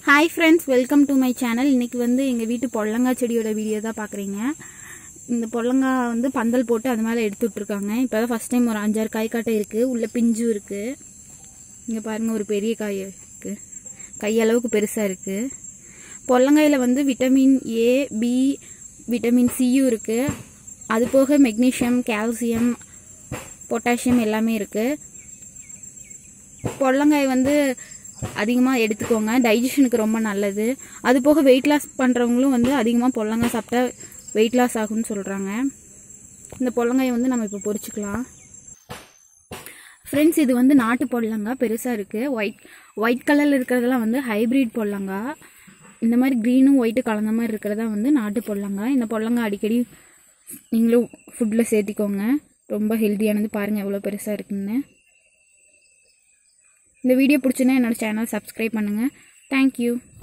hi friends welcome to my channel இன்னைக்கு வந்து எங்கள் வீட்டு பொல்லங்காய் செடியோட வீடியோ தான் பார்க்குறீங்க இந்த பொல்லங்காய் வந்து பந்தல் போட்டு அது மேலே எடுத்து விட்ருக்காங்க இப்போ தான் ஃபஸ்ட் டைம் ஒரு அஞ்சாறு காய் காட்டை இருக்குது உள்ள பிஞ்சும் இருக்குது இங்கே பாருங்கள் ஒரு பெரிய காய் இருக்குது கையளவுக்கு பெருசாக இருக்குது பொல்லங்காயில் வந்து விட்டமின் ஏ பி விட்டமின் சியும் இருக்குது அது போக மெக்னீஷியம் கால்சியம் பொட்டாசியம் எல்லாமே இருக்குது பொடலங்காய் வந்து அதிகமாக எடுத்துக்கோங்க டைஜஷனுக்கு ரொம்ப நல்லது அது போக வெயிட் லாஸ் பண்ணுறவங்களும் வந்து அதிகமாக பொடலங்காய் சாப்பிட்டா வெயிட் லாஸ் ஆகும்னு சொல்கிறாங்க இந்த பொடலங்காயை வந்து நம்ம இப்போ பொரிச்சுக்கலாம் ஃப்ரெண்ட்ஸ் இது வந்து நாட்டு பொடலங்காய் பெருசாக இருக்குது ஒயிட் ஒயிட் கலரில் இருக்கிறதெல்லாம் வந்து ஹைப்ரிட் பொடலங்காய் இந்த மாதிரி க்ரீனும் ஒயிட்டு கலந்த மாதிரி இருக்கிறதா வந்து நாட்டு பொடலங்காய் இந்த பொடலங்காய் அடிக்கடி நீங்களும் ஃபுட்டில் சேர்த்திக்கோங்க ரொம்ப ஹெல்த்தியானது பாருங்கள் எவ்வளோ பெருசாக இருக்குன்னு இந்த வீடியோ பிடிச்சுன்னா என்னோட சேனல் சப்ஸ்கிரைப் பண்ணுங்கள் தேங்க்யூ